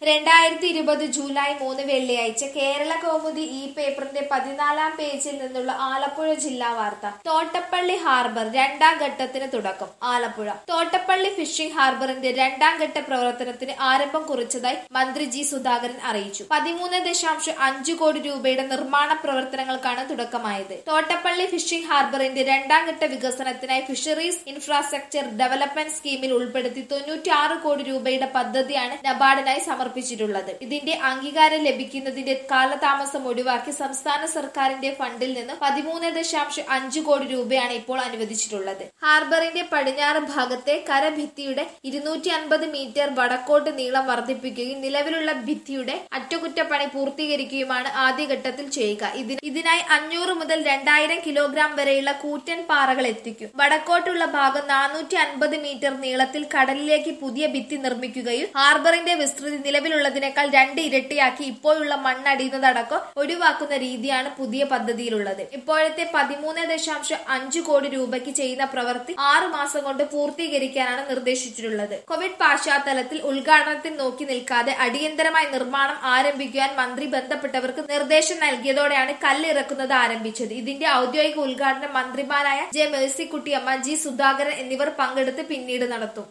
രണ്ടായിരത്തി ഇരുപത് ജൂലൈ മൂന്ന് വെള്ളിയാഴ്ച കേരള കൗമുദി ഈ പേപ്പറിന്റെ പതിനാലാം പേജിൽ നിന്നുള്ള ആലപ്പുഴ ജില്ലാ വാർത്ത തോട്ടപ്പള്ളി ഹാർബർ രണ്ടാം ഘട്ടത്തിന് തുടക്കം ആലപ്പുഴ തോട്ടപ്പള്ളി ഫിഷിംഗ് ഹാർബറിന്റെ രണ്ടാം ഘട്ട പ്രവർത്തനത്തിന് ആരംഭം കുറിച്ചതായി മന്ത്രി ജി സുധാകരൻ അറിയിച്ചു പതിമൂന്ന് ദശാംശം അഞ്ചു കോടി രൂപയുടെ നിർമ്മാണ പ്രവർത്തനങ്ങൾക്കാണ് തുടക്കമായത് തോട്ടപ്പള്ളി ഫിഷിംഗ് ഹാർബറിന്റെ രണ്ടാം ഘട്ട വികസനത്തിനായി ഫിഷറീസ് ഇൻഫ്രാസ്ട്രക്ചർ ഡെവലപ്മെന്റ് സ്കീമിൽ ഉൾപ്പെടുത്തി തൊണ്ണൂറ്റി ആറ് കോടി രൂപയുടെ പദ്ധതിയാണ് നബാർഡിനായി സമർപ്പിച്ചിട്ടുള്ളത് ഇതിന്റെ അംഗീകാരം ലഭിക്കുന്നതിന്റെ കാലതാമസം ഒഴിവാക്കി സംസ്ഥാന സർക്കാരിന്റെ ഫണ്ടിൽ നിന്ന് പതിമൂന്ന് ദശാംശം അഞ്ചു കോടി രൂപയാണ് ഇപ്പോൾ അനുവദിച്ചിട്ടുള്ളത് ഹാർബറിന്റെ പടിഞ്ഞാറ് ഭാഗത്തെ കരഭിത്തിയുടെ ഇരുന്നൂറ്റി അൻപത് മീറ്റർ വടക്കോട്ട് നീളം വർദ്ധിപ്പിക്കുകയും നിലവിലുള്ള ഭിത്തിയുടെ അറ്റകുറ്റപ്പണി പൂർത്തീകരിക്കുകയുമാണ് ആദ്യഘട്ടത്തിൽ ചെയ്യുക ഇതിന് ഇതിനായി അഞ്ഞൂറ് മുതൽ രണ്ടായിരം കിലോഗ്രാം വരെയുള്ള കൂറ്റൻ പാറകൾ എത്തിക്കും വടക്കോട്ടുള്ള ഭാഗം നാനൂറ്റി അൻപത് മീറ്റർ നീളത്തിൽ കടലിലേക്ക് പുതിയ ഭിത്തി നിർമ്മിക്കുകയും ഹാർബറിന്റെ വിസ്തൃതി നിലവിലുള്ളതിനേക്കാൾ രണ്ട് ഇരട്ടിയാക്കി ഇപ്പോഴുള്ള മണ്ണടിയുന്നതടക്കം ഒഴിവാക്കുന്ന രീതിയാണ് പുതിയ പദ്ധതിയിലുള്ളത് ഇപ്പോഴത്തെ പതിമൂന്ന് ദശാംശം അഞ്ചു കോടി രൂപയ്ക്ക് ചെയ്യുന്ന പ്രവൃത്തി ആറു മാസം കൊണ്ട് പൂർത്തീകരിക്കാനാണ് നിർദ്ദേശിച്ചിട്ടുള്ളത് കോവിഡ് പശ്ചാത്തലത്തിൽ ഉദ്ഘാടനത്തിൽ നോക്കി നിൽക്കാതെ അടിയന്തരമായി നിർമ്മാണം ആരംഭിക്കുവാൻ മന്ത്രി ബന്ധപ്പെട്ടവർക്ക് നിർദ്ദേശം നൽകിയതോടെയാണ് കല്ലിറക്കുന്നത് ആരംഭിച്ചത് ഇതിന്റെ ഔദ്യോഗിക ഉദ്ഘാടനം മന്ത്രിമാരായ ജെ മേഴ്സിക്കുട്ടിയമ്മ ജി സുധാകരൻ എന്നിവർ പങ്കെടുത്ത് പിന്നീട് നടത്തും